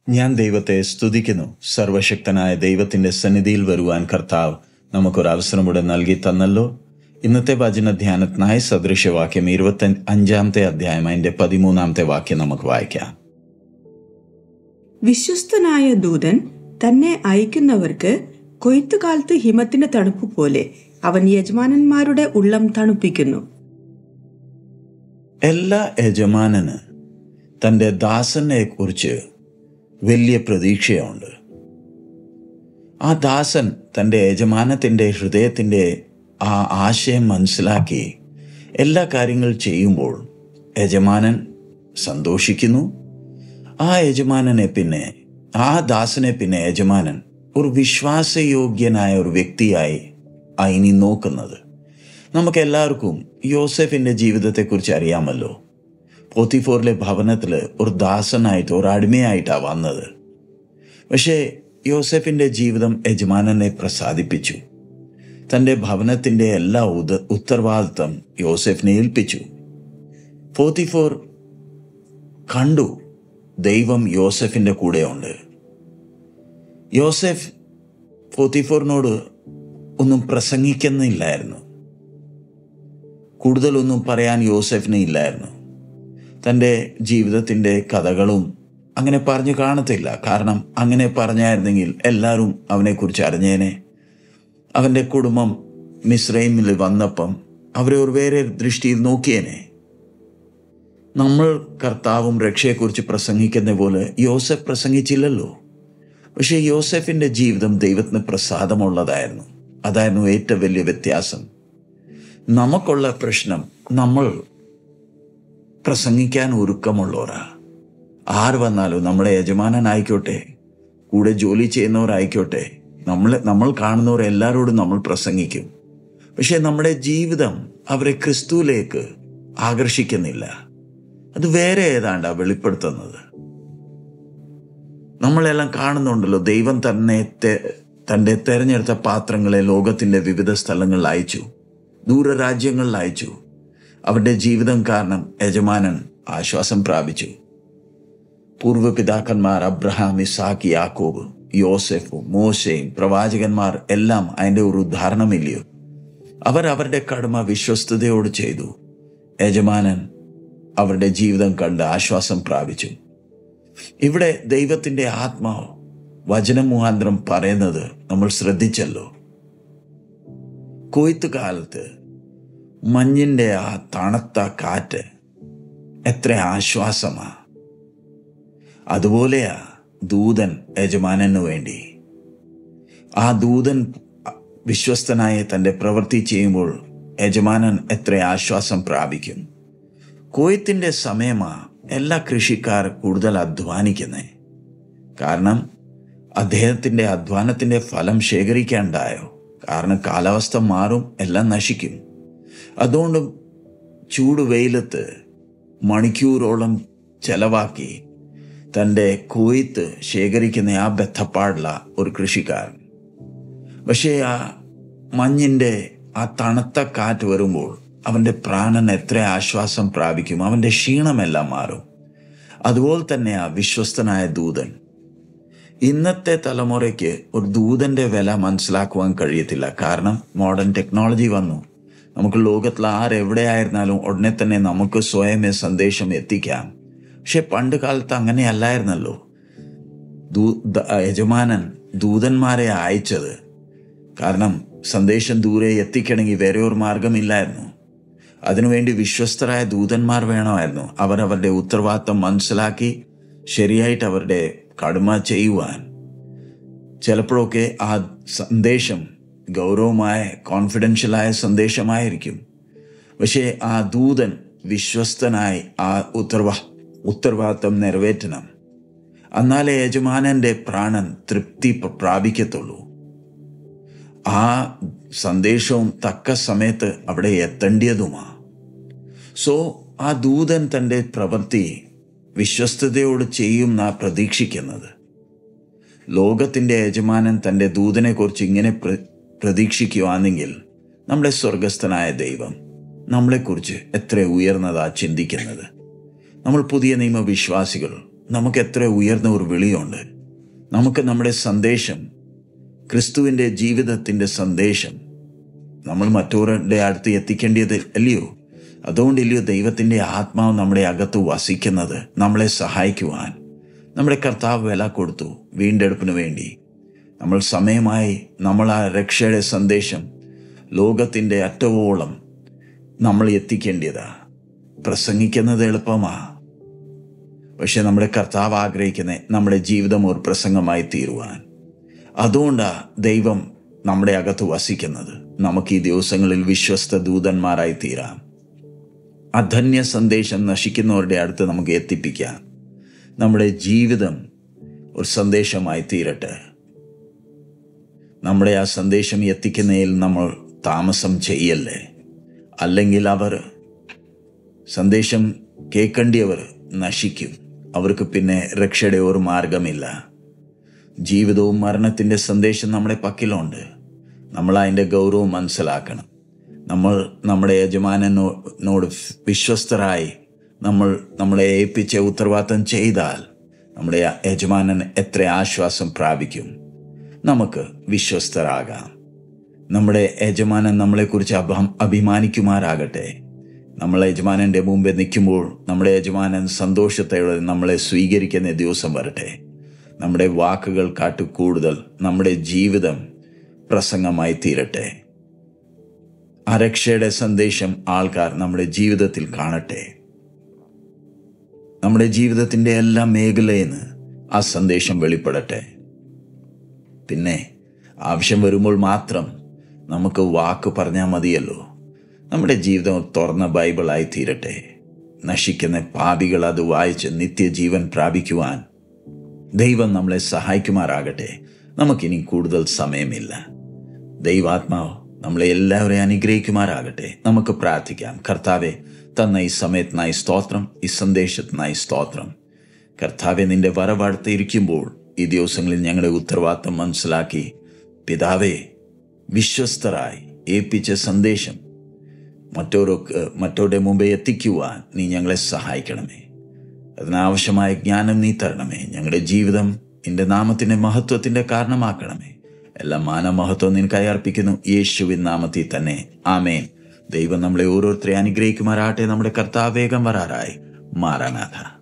ഞാൻ ദൈവത്തെ സ്തുതിക്കുന്നു സർവശക്തനായ ദൈവത്തിന്റെ സന്നിധിയിൽ വരുവാൻ കർത്താവ് നമുക്കൊരു അവസരം നൽകി തന്നല്ലോ ഇന്നത്തെ വചന ധ്യാനത്തിനായി സദൃശവാക്യം ഇരുപത്തി അഞ്ചാമത്തെ അധ്യായം അതിന്റെ പതിമൂന്നാമത്തെ വാക്യം നമുക്ക് വായിക്കാം വിശ്വസ്തനായ ദൂതൻ തന്നെ അയക്കുന്നവർക്ക് കൊയ്ത്തുകാലത്ത് ഹിമത്തിന്റെ തണുപ്പ് പോലെ അവൻ യജമാനന്മാരുടെ ഉള്ളം തണുപ്പിക്കുന്നു എല്ലാ യജമാനന് തന്റെ ദാസനെ കുറിച്ച് വലിയ പ്രതീക്ഷയുണ്ട് ആ ദാസൻ തൻ്റെ യജമാനത്തിൻ്റെ ഹൃദയത്തിൻ്റെ ആ ആശയം മനസ്സിലാക്കി എല്ലാ കാര്യങ്ങൾ ചെയ്യുമ്പോൾ യജമാനൻ സന്തോഷിക്കുന്നു ആ യജമാനനെ പിന്നെ ആ ദാസനെ പിന്നെ യജമാനൻ ഒരു വിശ്വാസയോഗ്യനായ ഒരു വ്യക്തിയായി ഇനി നോക്കുന്നത് നമുക്ക് എല്ലാവർക്കും യോസെഫിൻ്റെ ജീവിതത്തെക്കുറിച്ച് അറിയാമല്ലോ പോത്തിഫോറിലെ ഭവനത്തിൽ ഒരു ദാസനായിട്ട് ഒരു അടിമയായിട്ടാണ് വന്നത് പക്ഷേ യോസെഫിൻ്റെ ജീവിതം യജമാനനെ പ്രസാദിപ്പിച്ചു തൻ്റെ ഭവനത്തിൻ്റെ എല്ലാ ഉദ ഉത്തരവാദിത്വം യോസെഫിനെ ഏൽപ്പിച്ചു പോത്തിഫോർ കണ്ടു ദൈവം യോസെഫിൻ്റെ കൂടെയുണ്ട് യോസെഫ് പോത്തിഫോറിനോട് ഒന്നും പ്രസംഗിക്കുന്നില്ലായിരുന്നു കൂടുതലൊന്നും പറയാൻ യോസെഫിന് ഇല്ലായിരുന്നു തൻ്റെ ജീവിതത്തിൻ്റെ കഥകളും അങ്ങനെ പറഞ്ഞു കാണത്തില്ല കാരണം അങ്ങനെ പറഞ്ഞായിരുന്നെങ്കിൽ എല്ലാവരും അവനെക്കുറിച്ച് അറിഞ്ഞേനെ അവൻ്റെ കുടുംബം മിസ്രൈമിൽ വന്നപ്പം അവരെ ഒരു വേറെ ദൃഷ്ടിയിൽ നോക്കിയേനെ നമ്മൾ കർത്താവും രക്ഷയെക്കുറിച്ച് പ്രസംഗിക്കുന്ന പോലെ യോസഫ് പ്രസംഗിച്ചില്ലല്ലോ പക്ഷേ യോസഫിൻ്റെ ജീവിതം ദൈവത്തിന് പ്രസാദമുള്ളതായിരുന്നു അതായിരുന്നു ഏറ്റവും വലിയ വ്യത്യാസം നമുക്കുള്ള പ്രശ്നം നമ്മൾ പ്രസംഗിക്കാൻ ഒരുക്കമുള്ളവരാ ആര് വന്നാലും നമ്മുടെ യജമാനനായിക്കോട്ടെ കൂടെ ജോലി ചെയ്യുന്നവരായിക്കോട്ടെ നമ്മൾ നമ്മൾ കാണുന്നവർ എല്ലാവരോടും നമ്മൾ പ്രസംഗിക്കും പക്ഷെ നമ്മുടെ ജീവിതം അവരെ ക്രിസ്തുവിലേക്ക് ആകർഷിക്കുന്നില്ല അത് വേറെ ഏതാണ്ടാ വെളിപ്പെടുത്തുന്നത് നമ്മളെല്ലാം കാണുന്നുണ്ടല്ലോ ദൈവം തന്നെ തൻ്റെ തെരഞ്ഞെടുത്ത പാത്രങ്ങളെ ലോകത്തിൻ്റെ വിവിധ സ്ഥലങ്ങളിൽ അയച്ചു ദൂരരാജ്യങ്ങളിൽ അയച്ചു അവരുടെ ജീവിതം കാരണം യജമാനൻ ആശ്വാസം പ്രാപിച്ചു പൂർവ്വപിതാക്കന്മാർ അബ്രഹാം ഇസാഖ് യാക്കോബ് യോസെഫും മോശയും പ്രവാചകന്മാർ എല്ലാം അതിൻ്റെ ഒരു ഉദാഹരണമില്ലയോ അവർ അവരുടെ കടമ വിശ്വസ്തയോട് ചെയ്തു യജമാനൻ അവരുടെ ജീവിതം കണ്ട് ആശ്വാസം പ്രാപിച്ചു ഇവിടെ ദൈവത്തിൻ്റെ ആത്മാവ് വചനം മുഖാന്തരം പറയുന്നത് നമ്മൾ ശ്രദ്ധിച്ചല്ലോ കൊയ്ത്ത് കാലത്ത് മഞ്ഞിൻ്റെ ആ തണുത്ത കാറ്റ് എത്ര ആശ്വാസമാ അതുപോലെയാ ദൂതൻ യജമാനു വേണ്ടി ആ ദൂതൻ വിശ്വസ്തനായ തൻ്റെ പ്രവൃത്തി ചെയ്യുമ്പോൾ യജമാനൻ എത്ര ആശ്വാസം പ്രാപിക്കും കൊയ്ത്തിൻ്റെ സമയമാ എല്ലാ കൃഷിക്കാർ കൂടുതൽ അധ്വാനിക്കുന്നേ കാരണം അദ്ദേഹത്തിൻ്റെ അധ്വാനത്തിൻ്റെ ഫലം ശേഖരിക്കാണ്ടായോ കാരണം കാലാവസ്ഥ മാറും എല്ലാം നശിക്കും അതുകൊണ്ട് ചൂട് വെയിലത്ത് മണിക്കൂറോളം ചെലവാക്കി തൻ്റെ കൊയ്ത്ത് ശേഖരിക്കുന്ന ആ ബന്ധപ്പാടുള്ള ഒരു കൃഷിക്കാരൻ പക്ഷേ ആ മഞ്ഞിൻ്റെ ആ തണുത്ത കാറ്റ് വരുമ്പോൾ അവൻ്റെ പ്രാണൻ എത്ര ആശ്വാസം പ്രാപിക്കും അവൻ്റെ ക്ഷീണമെല്ലാം മാറും അതുപോലെ തന്നെ ആ വിശ്വസ്തനായ ദൂതൻ ഇന്നത്തെ തലമുറയ്ക്ക് ഒരു ദൂതൻ്റെ വില മനസ്സിലാക്കുവാൻ കഴിയത്തില്ല കാരണം മോഡേൺ ടെക്നോളജി വന്നു നമുക്ക് ലോകത്തിൽ ആരെവിടെയായിരുന്നാലും ഉടനെ തന്നെ നമുക്ക് സ്വയമേ സന്ദേശം എത്തിക്കാം പക്ഷെ പണ്ട് കാലത്ത് അങ്ങനെയല്ലായിരുന്നല്ലോ ദൂ യജമാനൻ ദൂതന്മാരെ അയച്ചത് കാരണം സന്ദേശം ദൂരെ എത്തിക്കണമെങ്കിൽ വേറെ ഒരു മാർഗമില്ലായിരുന്നു അതിനുവേണ്ടി വിശ്വസ്തരായ ദൂതന്മാർ വേണമായിരുന്നു അവരവരുടെ ഉത്തരവാദിത്തം മനസ്സിലാക്കി ശരിയായിട്ട് അവരുടെ കടമ ചെയ്യുവാൻ ചിലപ്പോഴൊക്കെ ആ സന്ദേശം ഗൗരവമായ കോൺഫിഡൻഷ്യലായ സന്ദേശമായിരിക്കും പക്ഷേ ആ ദൂതൻ വിശ്വസ്തനായി ആ ഉത്തരവാ ഉത്തരവാദിത്തം നിറവേറ്റണം എന്നാലേ യജമാനന്റെ പ്രാണൻ തൃപ്തി പ്രാപിക്കത്തുള്ളൂ ആ സന്ദേശവും തക്ക സമയത്ത് അവിടെ എത്തേണ്ടിയതുമാ സോ ആ ദൂതൻ തൻ്റെ പ്രവൃത്തി വിശ്വസ്തയോട് ചെയ്യുന്ന പ്രതീക്ഷിക്കുന്നത് ലോകത്തിൻ്റെ യജമാനൻ തൻ്റെ ദൂതനെക്കുറിച്ച് ഇങ്ങനെ പ്ര പ്രതീക്ഷിക്കുകയാണെങ്കിൽ നമ്മുടെ സ്വർഗസ്ഥനായ ദൈവം നമ്മളെക്കുറിച്ച് എത്ര ഉയർന്നതാ ചിന്തിക്കുന്നത് നമ്മൾ പുതിയ നിയമ വിശ്വാസികൾ നമുക്ക് എത്ര ഉയർന്ന ഒരു വിളിയുണ്ട് നമുക്ക് നമ്മുടെ സന്ദേശം ക്രിസ്തുവിൻ്റെ ജീവിതത്തിൻ്റെ സന്ദേശം നമ്മൾ മറ്റവരുടെ അടുത്ത് എത്തിക്കേണ്ടത് അല്ലയോ അതുകൊണ്ടില്ലയോ ദൈവത്തിൻ്റെ ആത്മാവ് നമ്മുടെ അകത്ത് വസിക്കുന്നത് നമ്മളെ സഹായിക്കുവാൻ നമ്മുടെ കർത്താവ് വില കൊടുത്തു വീണ്ടെടുപ്പിന് വേണ്ടി നമ്മൾ സമയമായി നമ്മൾ ആ രക്ഷയുടെ സന്ദേശം ലോകത്തിൻ്റെ അറ്റവോളം നമ്മൾ എത്തിക്കേണ്ടതാ പ്രസംഗിക്കുന്നത് എളുപ്പമാ പക്ഷെ നമ്മുടെ കർത്താവ് ആഗ്രഹിക്കുന്ന നമ്മുടെ ജീവിതം ഒരു പ്രസംഗമായി തീരുവാൻ അതുകൊണ്ടാ ദൈവം നമ്മുടെ അകത്ത് വസിക്കുന്നത് നമുക്ക് ഈ ദിവസങ്ങളിൽ വിശ്വസ്ത ദൂതന്മാരായി തീരാം അധന്യ സന്ദേശം നശിക്കുന്നവരുടെ അടുത്ത് നമുക്ക് എത്തിപ്പിക്കാം നമ്മുടെ ജീവിതം ഒരു സന്ദേശമായി തീരട്ടെ നമ്മുടെ ആ സന്ദേശം എത്തിക്കുന്നതിൽ നമ്മൾ താമസം ചെയ്യല്ലേ അല്ലെങ്കിൽ അവർ സന്ദേശം കേൾക്കേണ്ടിയവർ നശിക്കും അവർക്ക് പിന്നെ രക്ഷയുടെ ഒരു മാർഗമില്ല ജീവിതവും മരണത്തിൻ്റെ സന്ദേശം നമ്മുടെ പക്കലുണ്ട് നമ്മൾ അതിൻ്റെ ഗൗരവം മനസ്സിലാക്കണം നമ്മൾ നമ്മുടെ യജമാനനോട് വിശ്വസ്തരായി നമ്മൾ നമ്മളെ ഏൽപ്പിച്ച ഉത്തരവാദിത്തം ചെയ്താൽ നമ്മുടെ യജമാനൻ എത്ര ആശ്വാസം പ്രാപിക്കും നമുക്ക് വിശ്വസ്തരാകാം നമ്മുടെ യജമാനൻ നമ്മളെക്കുറിച്ച് അഭ അഭിമാനിക്കുമാറാകട്ടെ നമ്മൾ യജമാനൻ്റെ മുമ്പേ നിൽക്കുമ്പോൾ നമ്മുടെ യജമാനൻ സന്തോഷത്തോടെ നമ്മളെ സ്വീകരിക്കുന്ന ദിവസം വരട്ടെ നമ്മുടെ വാക്കുകൾ കാട്ടു കൂടുതൽ നമ്മുടെ ജീവിതം പ്രസംഗമായി തീരട്ടെ അരക്ഷയുടെ സന്ദേശം ആൾക്കാർ നമ്മുടെ ജീവിതത്തിൽ കാണട്ടെ നമ്മുടെ ജീവിതത്തിൻ്റെ എല്ലാ മേഖലയിൽ നിന്ന് ആ സന്ദേശം വെളിപ്പെടട്ടെ പിന്നെ ആവശ്യം വരുമ്പോൾ മാത്രം നമുക്ക് വാക്ക് പറഞ്ഞാൽ മതിയല്ലോ നമ്മുടെ ജീവിതം തുറന്ന ബൈബിളായി തീരട്ടെ നശിക്കുന്ന പാപികൾ അത് വായിച്ച് നിത്യജീവൻ പ്രാപിക്കുവാൻ ദൈവം നമ്മളെ സഹായിക്കുമാറാകട്ടെ നമുക്കിനി കൂടുതൽ സമയമില്ല ദൈവാത്മാവ് നമ്മളെ എല്ലാവരെയും അനുഗ്രഹിക്കുമാറാകട്ടെ നമുക്ക് പ്രാർത്ഥിക്കാം കർത്താവെ തന്ന ഈ സമയത്തിനായി സ്തോത്രം ഈ സന്ദേശത്തിനായി സ്തോത്രം കർത്താവെ നിന്റെ വരവടുത്ത് ഇരിക്കുമ്പോൾ ഈ ദിവസങ്ങളിൽ ഞങ്ങളുടെ ഉത്തരവാദിത്തം മനസ്സിലാക്കി പിതാവെ വിശ്വസ്തരായി ഏൽപ്പിച്ച സന്ദേശം മറ്റോരൊക്കെ മറ്റോരുടെ മുമ്പേ എത്തിക്കുവാൻ നീ ഞങ്ങളെ സഹായിക്കണമേ അതിനാവശ്യമായ ജ്ഞാനം നീ തരണമേ ഞങ്ങളുടെ ജീവിതം നിന്റെ നാമത്തിന്റെ മഹത്വത്തിന്റെ കാരണമാക്കണമേ എല്ലാ മാനമഹത്വം നിനക്കായി അർപ്പിക്കുന്നു യേശുവിൻ നാമത്തിൽ തന്നെ ആമേൻ ദൈവം നമ്മളെ ഓരോരുത്തരെ അനുഗ്രഹിക്കുമാറാട്ടെ നമ്മുടെ കർത്താവേഗം വരാറായി മാറാനാഥ